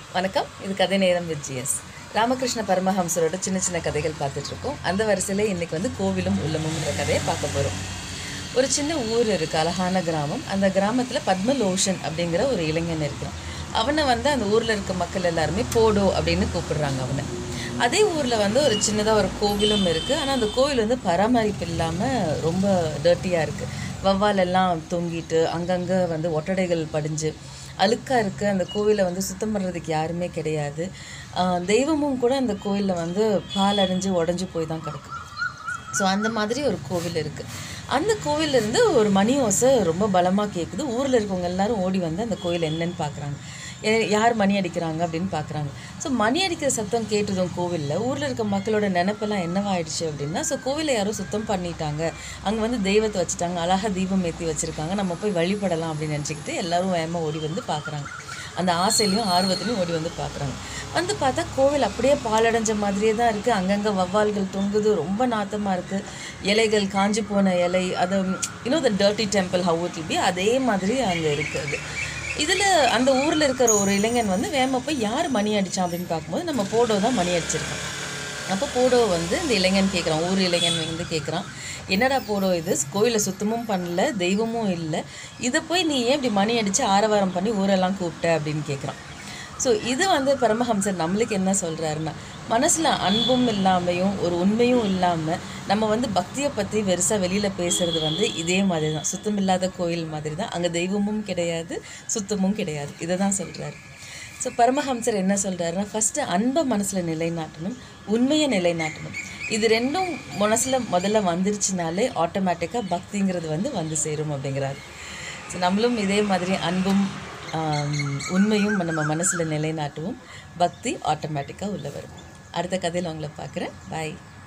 வணக்கம் இது கதை நேரம் வித் ஜிஎஸ் ராமகிருஷ்ண பரமஹம்சரோட சின்ன சின்ன கதைகள் பார்த்துட்டு இருக்கோம் அந்த வரிசையில் இன்னைக்கு வந்து கோவிலும் உள்ளமும்ன்ற கதையை பார்க்க போகிறோம் ஒரு சின்ன ஊர் இருக்குது அழகான கிராமம் அந்த கிராமத்தில் பத்மலோஷன் அப்படிங்கிற ஒரு இளைஞன் இருக்கான் அவனை வந்து அந்த ஊரில் இருக்க மக்கள் எல்லாருமே போடோ அப்படின்னு கூப்பிடுறாங்க அவனை அதே ஊரில் வந்து ஒரு சின்னதாக ஒரு கோவிலும் இருக்குது ஆனால் அந்த கோவில் வந்து பராமரிப்பு இல்லாமல் ரொம்ப டர்ட்டியாக இருக்குது வவ்வால் எல்லாம் தொங்கிட்டு அங்கங்கே வந்து ஒட்டடைகள் படிஞ்சு அழுக்காக இருக்குது அந்த கோவிலை வந்து சுத்தம் பண்ணுறதுக்கு யாருமே கிடையாது ஆஹ் தெய்வமும் கூட அந்த கோயிலில் வந்து பால் அடைஞ்சு உடஞ்சி போய் தான் கிடக்கு ஸோ அந்த மாதிரி ஒரு கோவில் இருக்குது அந்த கோவில்ல இருந்து ஒரு மணி ஓசை ரொம்ப பலமாக கேட்குது ஊரில் இருக்கவங்க எல்லாரும் ஓடி வந்து அந்த கோயில் என்னன்னு பார்க்குறாங்க யார் மணி அடிக்கிறாங்க அப்படின்னு பார்க்குறாங்க ஸோ மணி அடிக்கிற சத்தம் கேட்டதும் கோவிலில் ஊரில் இருக்க மக்களோட நினைப்பெல்லாம் என்னவாயிடுச்சு அப்படின்னா ஸோ கோவிலை யாரோ சுத்தம் பண்ணிட்டாங்க அங்கே வந்து தெய்வத்தை வச்சுட்டாங்க அழகாக தீபம் ஏற்றி வச்சுருக்காங்க நம்ம போய் வழிபடலாம் அப்படின்னு நினச்சிக்கிட்டு எல்லாரும் வேகமாக ஓடி வந்து பார்க்குறாங்க அந்த ஆசையிலையும் ஆர்வத்திலையும் ஓடி வந்து பார்க்குறாங்க வந்து பார்த்தா கோவில் அப்படியே பாலடைஞ்ச மாதிரியே தான் இருக்குது அங்கங்கே வவ்வால்கள் தொங்குது ரொம்ப நாத்தமாக இருக்குது இலைகள் காஞ்சி போன இலை அது இன்னும் the dirty temple how it be அதே மாதிரி அங்கே இருக்குது இதில் அந்த ஊரில் இருக்கிற ஒரு இளைஞன் வந்து வேம போய் யார் மணி அடித்தான் அப்படின்னு பார்க்கும்போது நம்ம போடோ தான் மணி அடிச்சிருக்கோம் அப்போ போடோ வந்து இந்த இளைஞன் கேட்குறான் ஊர் இளைஞன் வந்து கேட்குறான் என்னடா போடோ இது கோயிலை சுத்தமும் பண்ணல தெய்வமும் இல்லை இதை போய் நீ ஏன் இப்படி மணி அடித்து ஆரவாரம் பண்ணி ஊரெல்லாம் கூப்பிட்ட அப்படின்னு கேட்குறான் ஸோ இது வந்து பரமஹம்சர் நம்மளுக்கு என்ன சொல்கிறாருன்னா மனசில் அன்பும் இல்லாமையும் ஒரு உண்மையும் இல்லாமல் நம்ம வந்து பக்தியை பற்றி வெறுசாக வெளியில் பேசுறது வந்து இதே மாதிரி தான் சுத்தம் இல்லாத கோயில் மாதிரி தான் அங்கே தெய்வமும் கிடையாது சுத்தமும் கிடையாது இதை தான் சொல்கிறாரு ஸோ பரமஹம்சர் என்ன சொல்கிறாருன்னா ஃபஸ்ட்டு அன்பை மனசில் நிலைநாட்டணும் உண்மையை நிலைநாட்டணும் இது ரெண்டும் மனசில் முதல்ல வந்துருச்சுனாலே ஆட்டோமேட்டிக்காக பக்திங்கிறது வந்து வந்து சேரும் அப்படிங்கிறாரு ஸோ நம்மளும் இதே மாதிரி அன்பும் ஆம், உண்மையும் நம்ம மனசில் நிலைநாட்டுவோம் பக்தி ஆட்டோமேட்டிக்காக உள்ள வரும் அடுத்த கதையில் உங்களை பார்க்குறேன் பாய்